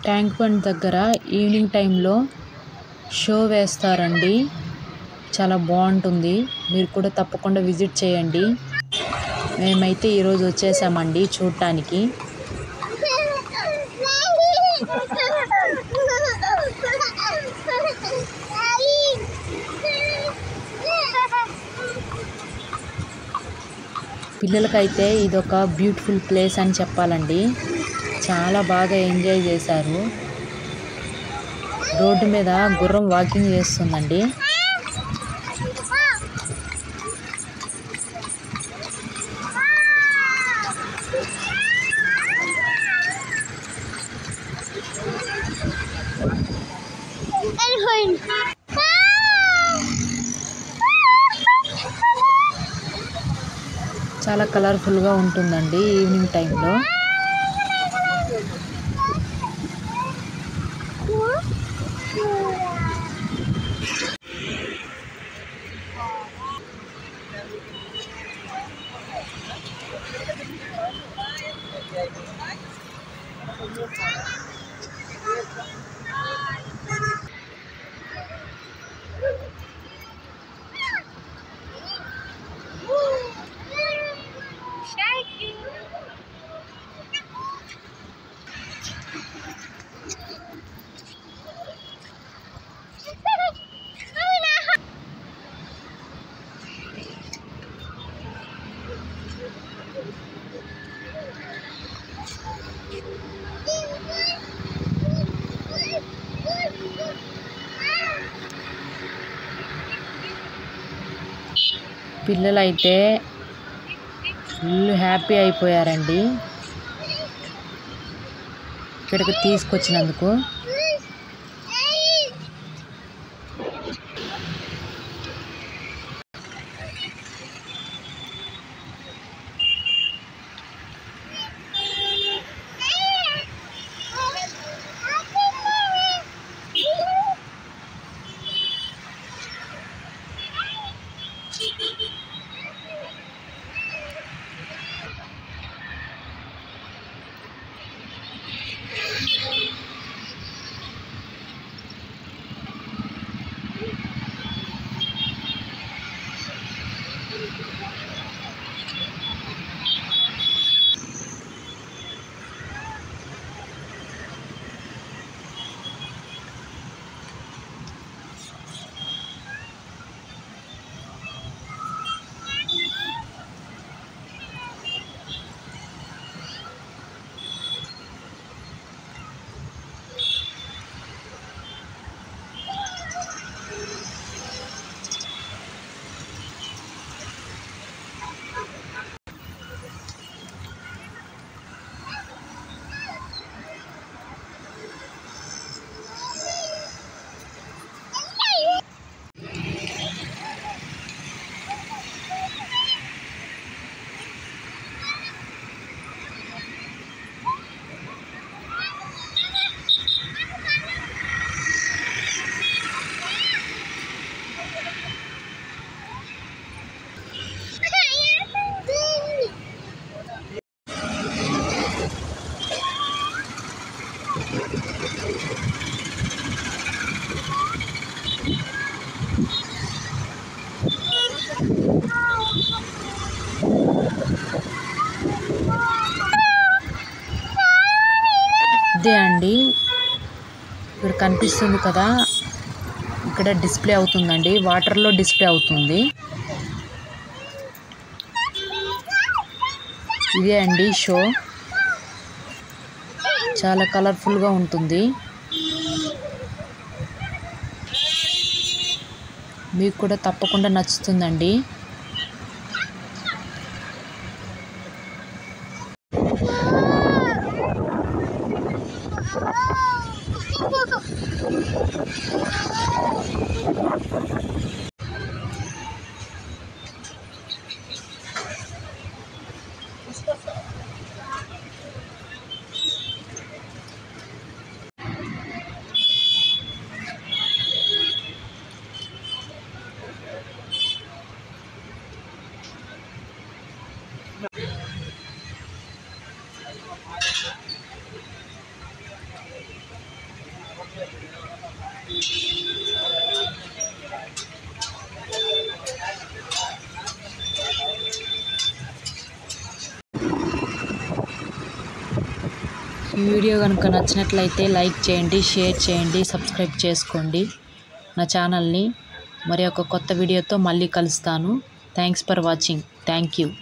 tank bund దగ్గర evening టైంలో show వేస్తారండి చాలా బాగుంటుంది మీరు కూడా తప్పకుండా విజిట్ చేయండి మేమైతే ఈరోజు వచ్చేసామండి చూడటానికి పిల్లలకైతే ఇదొక బ్యూటిఫుల్ ప్లేస్ అని చెప్పాలండి చాలా బాగా ఎంజాయ్ చేశారు రోడ్డు మీద గుర్రం వాకింగ్ చేస్తుందండి చాలా కలర్ఫుల్గా ఉంటుందండి ఈవినింగ్ టైంలో పిల్లలైతే ఫుల్ హ్యాపీ అయిపోయారండి ఇక్కడికి తీసుకొచ్చినందుకు ఇదే అండి ఇక్కడ కనిపిస్తుంది కదా ఇక్కడ డిస్ప్లే అవుతుందండి వాటర్లో డిస్ప్లే అవుతుంది ఇదే అండి షో చాలా కలర్ఫుల్గా ఉంటుంది మీకు కూడా తప్పకుండా నచ్చుతుందండి ఈ వీడియో కనుక నచ్చినట్లయితే లైక్ చేయండి షేర్ చేయండి సబ్స్క్రైబ్ చేసుకోండి నా ఛానల్ని మరి ఒక కొత్త వీడియోతో మళ్ళీ కలుస్తాను thanks for watching thank you